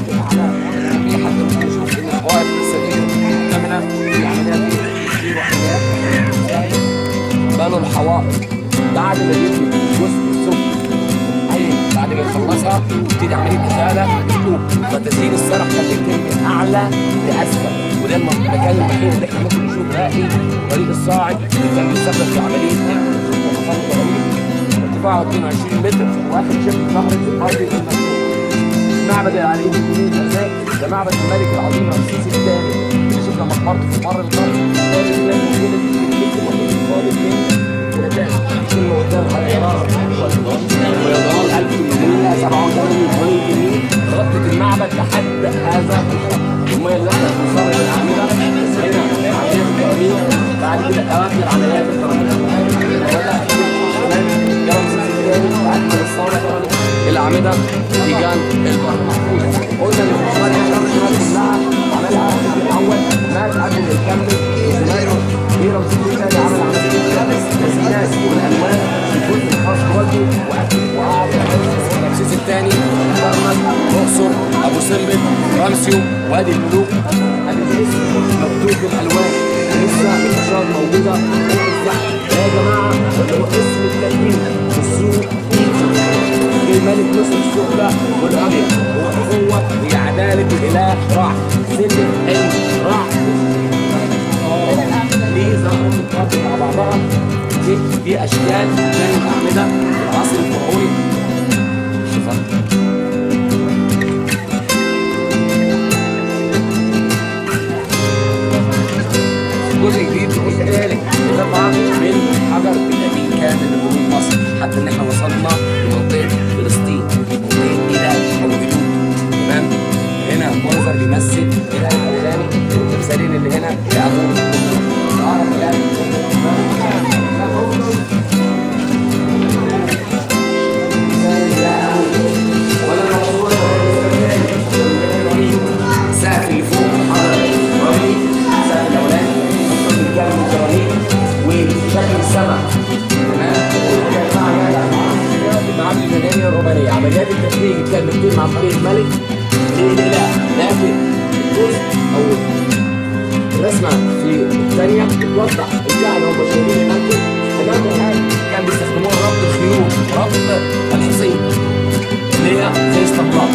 الاعلى في حد ممكن يشوف ان القواعد لسه دي مكتمله العمليات دي زيرو حاجات بنوا الحوائط بعد ما يبني الجزء السفلي اي بعد ما يخلصها تبتدي عمليه ازاله بالطوب فتسليم السرح كان بيتم اعلى لاسفل وده الم- المكان الوحيد اللي احنا ممكن نشوف باقي طريق الصاعد اللي كان بيستخدم في عمليه وحصان طويل ارتفاعه 22 متر واخر شبه نهر الارض المفتوح المعبد اللي عليه الجنود ده ده معبد الملك العظيم رمسيس الثاني اللي شفنا مقبرته في مر القرن الثالث اللي موجوده في الكتب والخالد من ثلاثات كلمه قدام الحضاره ويضرب 1887 جنيه غطت المعبد لحد هذا الخط الميه اللي احنا بنوصلها للاعمده هنا عمليات الترميم بعد كده اواخر عمليات الترميم وبدا كمان رمسيس الثاني بعد ما الثوره كانت الاعمده في جانب البر قلنا ان الحصان الشمس كلها عملها رمسيس الاول مات قبل ما يكمل وزمانه في رمسيس الثاني عمل عمليه التسجيلات والالوان في الجزء الخاص بوجهه واكل وقعد رمسيس الثاني كرنك الاقصر ابو سمبل رمسيو وادي الملوك ادي الاسم مكتوب بالالوان لسه الاشارات موجوده فوق الزحف يا جماعه اللي هو اسم التأمين في السوق الملك مصر السوق ده والابيض هو هو هي عداله الاله راح سلم علم راح ليه ظهرت الارض مع بعضها دي, دي اشكال من الاعمده العصر الفرعوني شوفها جزء جديد الثالث قطعه من حجر النبي كامل لجنوب مصر حتى ان احنا وصلنا لمنطقه فلسطين منطقه اله او هدوء تمام هنا منظر بيمثل اله الثاني والتمثالين اللي هنا لابوه اقرب اله السقف اللي فوق حضر الرملي السقف الاولاني كان من الجرانيت وشكل السماء تمام المعابد المدنيه الرومانيه عمليات التفريغ كان بتتم عن طريق الملك ليه ليه لا لكن الجزء او الرسمه في الثانيه بتوضح الكهنه هم شايلين المركب امامهم حاجه كان بيستخدموها ربط الخيول ربط الحصين اللي هي زي اسطبلات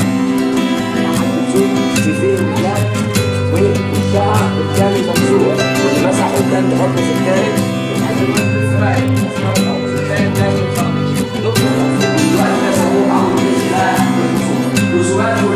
في فيه الكلاب والشعر الثاني ممسوح واللي مسحه كان بطرس الثالث لحد ما اسرائيل اسمه بطرس الثالث ده والوقت ده سموه عمرو بن سلاح رسومات